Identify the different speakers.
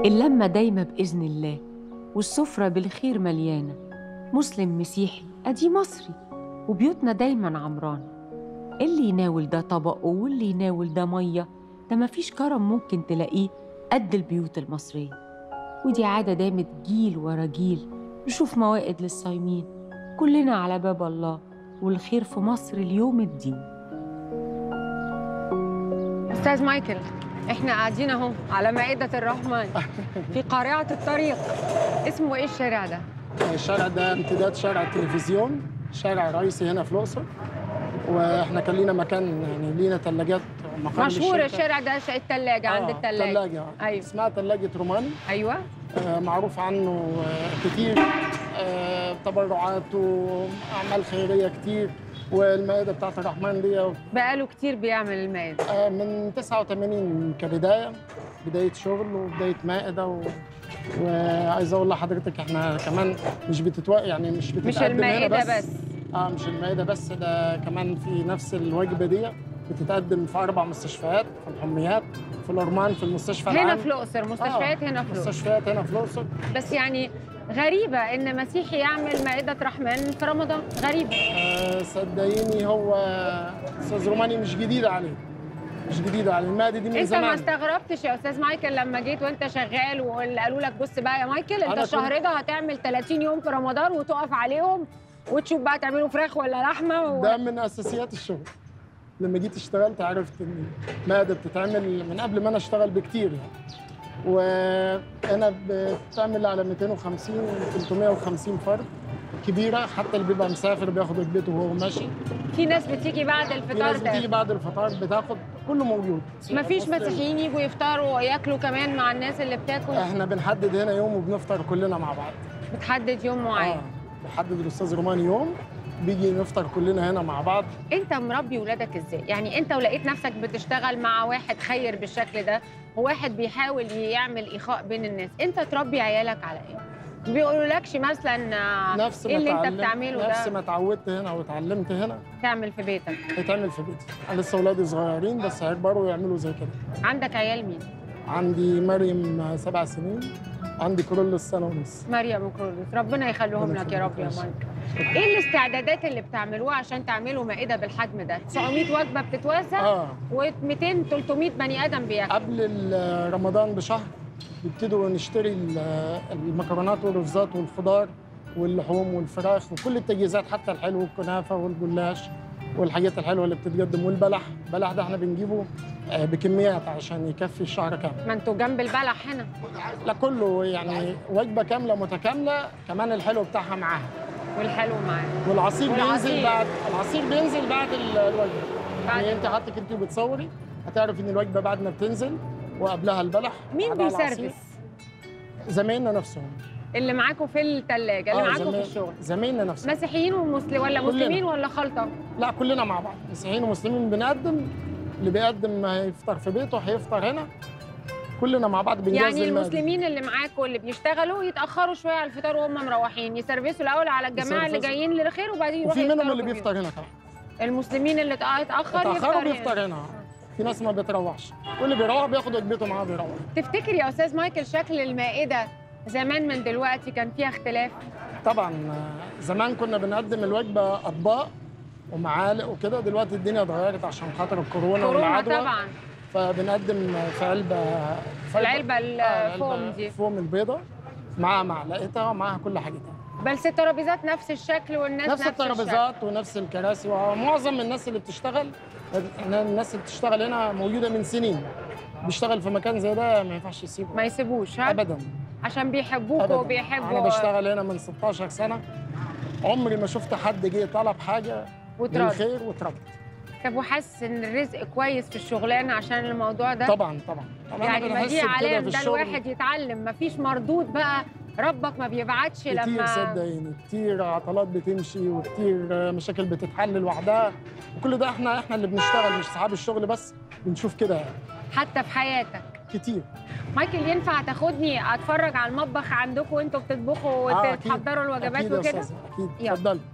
Speaker 1: اللمة دايمة بإذن الله والسفرة بالخير مليانة مسلم مسيحي أدي مصري وبيوتنا دايما عمرانة اللي يناول ده طبقه واللي يناول ده مية ده مفيش كرم ممكن تلاقيه قد البيوت المصرية ودي عادة دامت جيل ورا جيل نشوف موائد للصايمين كلنا على باب الله والخير في مصر اليوم الدين
Speaker 2: استاذ مايكل احنا قاعدين اهو على مائدة الرحمن في قارعة الطريق اسمه ايه الشارع ده؟
Speaker 3: الشارع ده امتداد شارع التلفزيون شارع رئيسي هنا في الاقصر واحنا كان لينا مكان يعني لينا ثلاجات مقر
Speaker 2: مشهور
Speaker 3: للشركة.
Speaker 2: الشارع ده ش- التلاجة عند
Speaker 3: آه،
Speaker 2: التلاجة
Speaker 3: ثلاجة
Speaker 2: أيوة.
Speaker 3: اسمها ثلاجة روماني
Speaker 2: ايوه
Speaker 3: آه، معروف عنه آه، كتير آه، تبرعات واعمال خيريه كتير والمائده بتاعت الرحمن دي
Speaker 2: بقاله كتير بيعمل المائدة
Speaker 3: آه، من 89 كبدايه بدايه شغل وبدايه مائده و... وعايز اقول لحضرتك احنا كمان مش بتتو يعني مش بتتقدم
Speaker 2: مش
Speaker 3: هنا
Speaker 2: المائدة
Speaker 3: بس,
Speaker 2: بس
Speaker 3: اه مش المائده بس ده كمان في نفس الوجبه دي بتتقدم في اربع مستشفيات في الحميات في الأرمان في المستشفى
Speaker 2: هنا
Speaker 3: العام
Speaker 2: في الأقصر مستشفيات
Speaker 3: آه،
Speaker 2: هنا في الأقصر
Speaker 3: مستشفيات هنا في الاقصر
Speaker 2: بس يعني غريبة إن مسيحي يعمل مائدة رحمن في رمضان غريبة
Speaker 3: آه، صدقيني هو استاذ روماني مش جديد عليه مش جديد عليه المادة دي من
Speaker 2: انت ما
Speaker 3: زمان
Speaker 2: استغربتش يا استاذ مايكل لما جيت وانت شغال وقالوا لك بص بقى يا مايكل انت
Speaker 3: أنا كنت-
Speaker 2: الشهر ده هتعمل 30 يوم في رمضان وتقف عليهم وتشوف بقى تعملوا فراخ ولا لحمه و...
Speaker 3: ده من اساسيات الشغل لما جيت اشتغلت عرفت ان المادة بتتعمل من قبل ما انا اشتغل بكتير يعني وانا بتعمل على 250 350 فرد كبيره حتى اللي بيبقى مسافر بياخد وجبته وهو ماشي
Speaker 2: في ناس بتيجي بعد
Speaker 3: في
Speaker 2: الفطار
Speaker 3: ناس بتيجي
Speaker 2: ده
Speaker 3: بعد الفطار بتاخد كله موجود
Speaker 2: مفيش
Speaker 3: بص،
Speaker 2: مسيحيين يجوا يفطروا وياكلوا كمان مع الناس اللي بتاكل
Speaker 3: احنا بنحدد هنا يوم وبنفطر كلنا مع بعض
Speaker 2: بتحدد يوم معين
Speaker 3: اه بحدد الاستاذ روماني يوم بيجي نفطر كلنا هنا مع بعض
Speaker 2: انت مربي ولادك ازاي يعني انت ولقيت نفسك بتشتغل مع واحد خير بالشكل ده وواحد بيحاول يعمل اخاء بين الناس انت تربي عيالك على ايه ما بيقولولكش مثلا آه،
Speaker 3: نفس
Speaker 2: ايه
Speaker 3: ما
Speaker 2: اللي انت
Speaker 3: اتعلم-
Speaker 2: بتعمله
Speaker 3: نفس
Speaker 2: ده
Speaker 3: ما اتعودت هنا واتعلمت هنا
Speaker 2: تعمل في بيتك
Speaker 3: يتعمل في بيتي انا لسه اولادي صغيرين بس هيكبروا ويعملوا زي كده
Speaker 2: عندك عيال مين
Speaker 3: عندي مريم سبع سنين عندي كرولوس سنه ونص
Speaker 2: مريم وكرولوس ربنا يخليهم
Speaker 3: ربنا
Speaker 2: لك يا رب يا
Speaker 3: يخليك.
Speaker 2: مايك ايه الاستعدادات اللي بتعملوها عشان تعملوا مائده بالحجم ده 900 وجبه بتتوزع
Speaker 3: اه
Speaker 2: و200 300 بني ادم بياكلوا
Speaker 3: قبل ال- رمضان بشهر بيبتدوا نشتري ال- المكرونات والرفزات والخضار واللحوم والفراخ وكل التجهيزات حتى الحلو والكنافه والجلاش والحاجات الحلوه اللي بتتقدم والبلح البلح ده احنا بنجيبه آه، بكميات عشان يكفي الشهر كامل
Speaker 2: ما انتوا جنب البلح هنا
Speaker 3: لا كله يعني وجبه كامله متكامله كمان الحلو بتاعها معاها
Speaker 2: والحلو معاه
Speaker 3: والعصير,
Speaker 2: والعصير.
Speaker 3: بينزل بعد العصير بينزل بعد ال- الوجبه
Speaker 2: بعد
Speaker 3: يعني انت حضرتك انت بتصوري هتعرف ان الوجبه بعد ما بتنزل وقبلها البلح
Speaker 2: مين
Speaker 3: بعدها العصير.
Speaker 2: بيسرفس
Speaker 3: زمايلنا نفسهم
Speaker 2: اللي معاكم في الثلاجه اللي
Speaker 3: آه،
Speaker 2: معاكم في
Speaker 3: زمايل-
Speaker 2: الشغل
Speaker 3: زمايلنا نفسهم
Speaker 2: مسيحيين ومسلمين ولا
Speaker 3: كلنا.
Speaker 2: مسلمين ولا خلطه
Speaker 3: لا كلنا مع بعض مسيحيين ومسلمين بنقدم اللي بيقدم هيفطر في بيته هيفطر هنا كلنا مع بعض بنجهز
Speaker 2: يعني
Speaker 3: للمائدة.
Speaker 2: المسلمين اللي معاكم اللي بيشتغلوا يتاخروا شويه على الفطار وهم مروحين يسرفسوا الاول على الجماعه اللي
Speaker 3: يسرفسوا.
Speaker 2: جايين للخير وبعدين يروحوا
Speaker 3: وفي منهم
Speaker 2: يفطروا
Speaker 3: اللي
Speaker 2: في
Speaker 3: بيفطر هنا كمان
Speaker 2: بيوتهم. المسلمين اللي اتأ- اتاخر
Speaker 3: اتاخروا
Speaker 2: يفطر هنا.
Speaker 3: بيفطر هنا في ناس ما بتروحش واللي بيروح بياخد وجبته معاه بيروح
Speaker 2: تفتكر يا استاذ مايكل شكل المائده زمان من دلوقتي كان فيها اختلاف
Speaker 3: طبعا آه، زمان كنا بنقدم الوجبه اطباق ومعالق وكده دلوقتي الدنيا اتغيرت عشان خاطر الكورونا
Speaker 2: كورونا
Speaker 3: والعدوى
Speaker 2: طبعا
Speaker 3: فبنقدم في علبه في
Speaker 2: العلبه
Speaker 3: آه،
Speaker 2: الفوم
Speaker 3: العلبة
Speaker 2: دي
Speaker 3: فوم البيضه معاها معلقتها ومعاها كل حاجتها
Speaker 2: بس الترابيزات نفس الشكل والناس
Speaker 3: نفس
Speaker 2: الشكل.
Speaker 3: الترابيزات ونفس الكراسي ومعظم الناس اللي بتشتغل الناس اللي بتشتغل هنا موجوده من سنين بيشتغل في مكان زي ده ما ينفعش يسيبه
Speaker 2: ما يسيبوش ها
Speaker 3: ابدا
Speaker 2: عشان بيحبوك
Speaker 3: ابدا
Speaker 2: وبيحبوا
Speaker 3: انا بشتغل هنا من 16 سنه عمري ما شفت حد جه طلب حاجه
Speaker 2: وترد
Speaker 3: للخير وترد
Speaker 2: طب وحاسس ان الرزق كويس في الشغلانه عشان الموضوع ده
Speaker 3: طبعا طبعا طبعا
Speaker 2: يعني
Speaker 3: أنا
Speaker 2: ما
Speaker 3: بحس
Speaker 2: دي
Speaker 3: بكده
Speaker 2: علام
Speaker 3: في
Speaker 2: ده
Speaker 3: الشغل
Speaker 2: الواحد يتعلم مفيش مردود بقى ربك ما بيبعتش
Speaker 3: كتير
Speaker 2: لما
Speaker 3: صدقيني كتير عطلات بتمشي وكتير مشاكل بتتحل لوحدها وكل ده احنا احنا اللي بنشتغل مش اصحاب الشغل بس بنشوف كده يعني
Speaker 2: حتى في حياتك
Speaker 3: كتير
Speaker 2: مايكل ينفع تاخدني اتفرج على المطبخ عندكم وانتوا بتطبخوا
Speaker 3: آه، أكيد.
Speaker 2: وتحضروا الوجبات
Speaker 3: اكيد يا
Speaker 2: وكده
Speaker 3: استاذه اكيد
Speaker 2: يلا.
Speaker 3: اتفضلي